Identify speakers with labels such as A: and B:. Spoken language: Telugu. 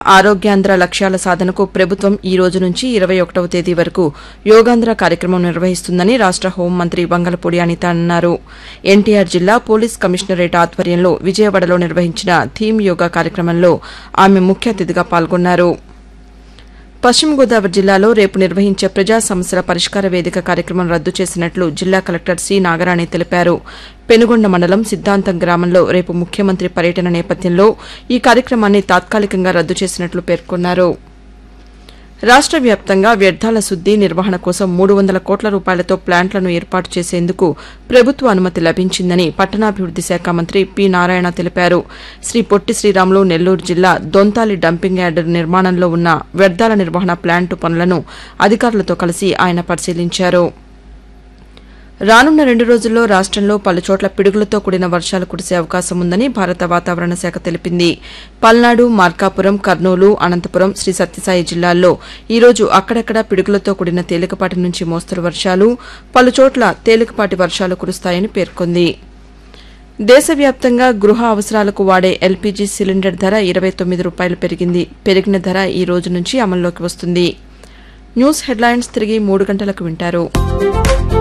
A: ఆరోగ్యాంధ్ర లక్ష్యాల సాధనకు ప్రభుత్వం ఈ రోజు నుంచి ఇరవై ఒకటవ తేదీ వరకు యోగాంధ్ర కార్యక్రమం నిర్వహిస్తుందని రాష్ట హోంమంత్రి వంగలపూడి అనిత అన్నారు ఎన్టీఆర్ జిల్లా పోలీస్ కమిషనరేట్ ఆధ్వర్యంలో విజయవాడలో నిర్వహించిన థీమ్ యోగా కార్యక్రమంలో ఆమె ముఖ్య అతిథిగా పాల్గొన్నారు పశ్చిమ గోదావరి జిల్లాలో రేపు నిర్వహించే ప్రజా సమస్యల పరిష్కార వేదిక కార్యక్రమం రద్దు చేసినట్లు జిల్లా కలెక్టర్ సి నాగరాణి తెలిపారు పెనుగొండ మండలం సిద్దాంతం గ్రామంలో రేపు ముఖ్యమంత్రి పర్యటన నేపథ్యంలో ఈ కార్యక్రమాన్ని తాత్కాలికంగా రద్దు చేసినట్లు పేర్కొన్నారు రాష్ట వ్యాప్తంగా వ్యర్థాల శుద్ది నిర్వహణ కోసం మూడు వందల కోట్ల రూపాయలతో ప్లాంట్లను ఏర్పాటు చేసేందుకు ప్రభుత్వ అనుమతి లభించిందని పట్టణాభివృద్ది శాఖ మంత్రి పి నారాయణ తెలిపారు శ్రీ పొట్టి శ్రీరాములు నెల్లూరు జిల్లా దొంతాలి డంపింగ్ యార్డు నిర్మాణంలో ఉన్న వ్యర్థాల నిర్వహణ ప్లాంటు పనులను అధికారులతో కలిసి ఆయన పరిశీలించారు రానున్న రెండు రోజుల్లో రాష్టంలో పలుచోట్ల పిడుగులతో కూడిన వర్షాలు కురిసే అవకాశం ఉందని భారత వాతావరణ శాఖ తెలిపింది పల్నాడు మార్కాపురం కర్నూలు అనంతపురం శ్రీ సత్యసాయి జిల్లాల్లో ఈరోజు అక్కడక్కడ పిడుగులతో కూడిన తేలికపాటి నుంచి మోస్తరు వర్షాలు పలుచోట్ల తేలికపాటి వర్షాలు కురుస్తాయని పేర్కొంది దేశవ్యాప్తంగా గృహ అవసరాలకు వాడే ఎల్పీజీ సిలిండర్ ధర ఇరవై తొమ్మిది రూపాయలు పెరిగింది పెరిగిన ధర ఈ రోజు నుంచి అమల్లోకి వస్తుంది న్యూస్ హెడ్లైన్స్ తిరిగి మూడు గంటలకు వింటారు